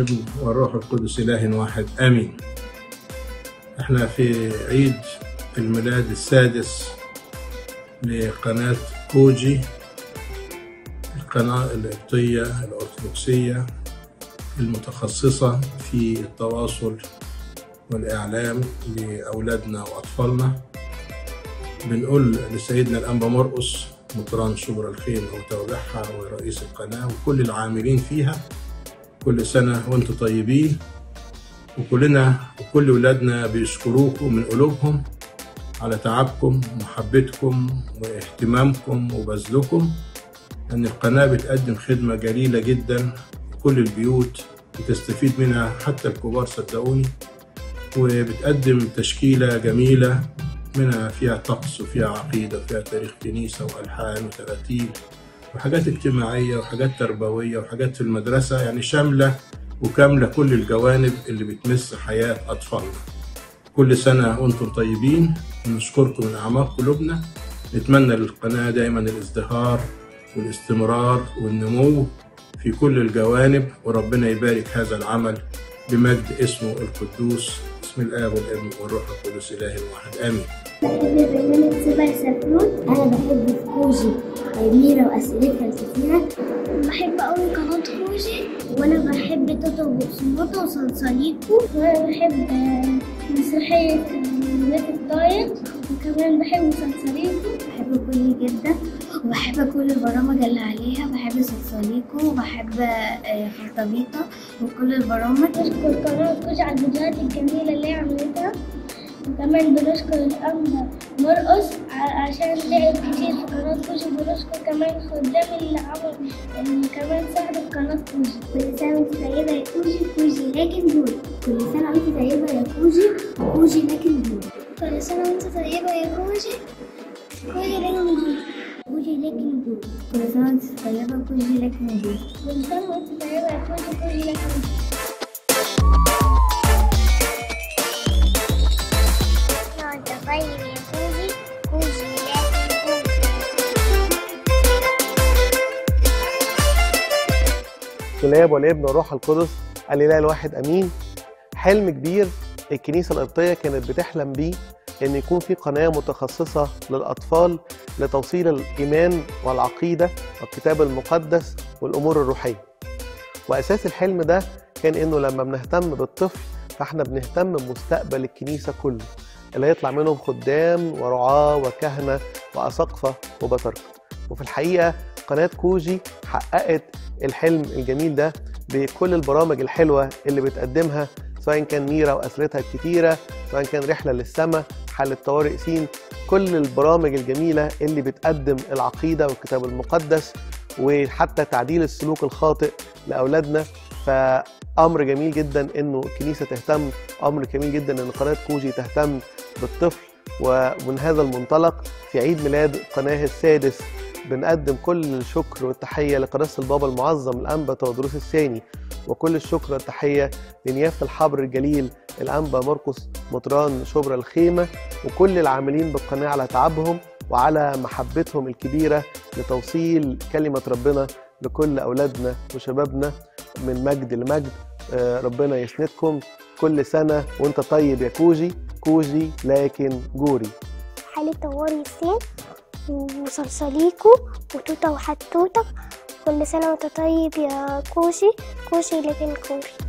والابن والروح القدس إله واحد آمين احنا في عيد الميلاد السادس لقناة كوجي القناة القبطية الأرثوذكسية المتخصصة في التواصل والإعلام لأولادنا وأطفالنا بنقول لسيدنا الأنبا مرقس مطران شبرا الخيل وتوابعها ورئيس القناة وكل العاملين فيها كل سنة وانتم طيبين وكلنا وكل ولادنا بيشكروكم من قلوبهم على تعبكم ومحبتكم واهتمامكم وبذلكم أن القناة بتقدم خدمة جليلة جدا كل البيوت بتستفيد منها حتى الكبار صدقوني وبتقدم تشكيلة جميلة منها فيها طقس وفيها عقيدة وفيها تاريخ كنيسة وألحان وتراتيل وحاجات اجتماعية وحاجات تربوية وحاجات في المدرسة يعني شاملة وكاملة كل الجوانب اللي بتمس حياة أطفالنا كل سنة وأنتم طيبين ونشكركم من أعماق قلوبنا نتمنى للقناة دايما الازدهار والاستمرار والنمو في كل الجوانب وربنا يبارك هذا العمل بمجد اسمه القدوس بسم الآب والابن والروح القدس إله واحد آمين بحب برنامج سبع سفرون انا بحب في كوجي ميرا واسئلتها الكتيره بحب قوي قناه كوجي وانا بحب توتو وبقسماطه وصلصاليكو وانا بحب آه، مسرحيه مات الطاير وكمان بحب صلصاليكو بحب كوجي جدا وبحب كل البرامج اللي عليها بحب صلصاليكو وبحب آه، خلطبيطه وكل البرامج بشكر قناه كوجي على الفيديوهات الجميله اللي هي عملتها وكمان بنشكر الأنبا مرقص ع- عشان تعب كتير في قناة كوجي بنشكر كمان خدام اللي عمل اللي كمان ساعدوا في قناة كوجي كل سنة وانت طيبة يا كوجي كوجي لكن دول كل سنة وانت طيبة يا كوجي كوجي لكن دول كل سنة وانت طيبة يا كوجي كوجي لكن دول كوجي لكن دول كل سنة وانت طيبة كوجي لكن دول كل سنة وانت طيبة يا كوجي كوجي لكن دول وانت طيب يا كوجي كوجي لكن كوجي بسم الاب والابن والروح القدس الاله الواحد امين حلم كبير الكنيسه القبطيه كانت بتحلم بيه ان يكون في قناه متخصصه للاطفال لتوصيل الايمان والعقيده والكتاب المقدس والامور الروحيه واساس الحلم ده كان انه لما بنهتم بالطفل فاحنا بنهتم بمستقبل الكنيسه كله اللي هيطلع منهم خدام ورعاه وكهنه واساقفه وبطاركه وفي الحقيقه قناه كوجي حققت الحلم الجميل ده بكل البرامج الحلوه اللي بتقدمها سواء كان ميرا واسرتها الكتيره سواء كان رحله للسماء حاله طوارئ سين كل البرامج الجميله اللي بتقدم العقيده والكتاب المقدس وحتى تعديل السلوك الخاطئ لاولادنا فامر جميل جدا انه الكنيسه تهتم امر جميل جدا ان قناه كوجي تهتم بالطفل ومن هذا المنطلق في عيد ميلاد القناه السادس بنقدم كل الشكر والتحية لقداسة البابا المعظم الأنبا تودروس الثاني وكل الشكر والتحية لنيافة الحبر الجليل الأنبا مرقس مطران شبرا الخيمة وكل العاملين بالقناة على تعبهم وعلى محبتهم الكبيرة لتوصيل كلمة ربنا لكل أولادنا وشبابنا من مجد لمجد آه، ربنا يسندكم كل سنة وانت طيب يا كوجي كوجي لكن جوري حالة طوارئ السين وصلصاليكو وتوتة وحتوتة كل سنة وانت طيب يا كوشي كوشي لكن كوري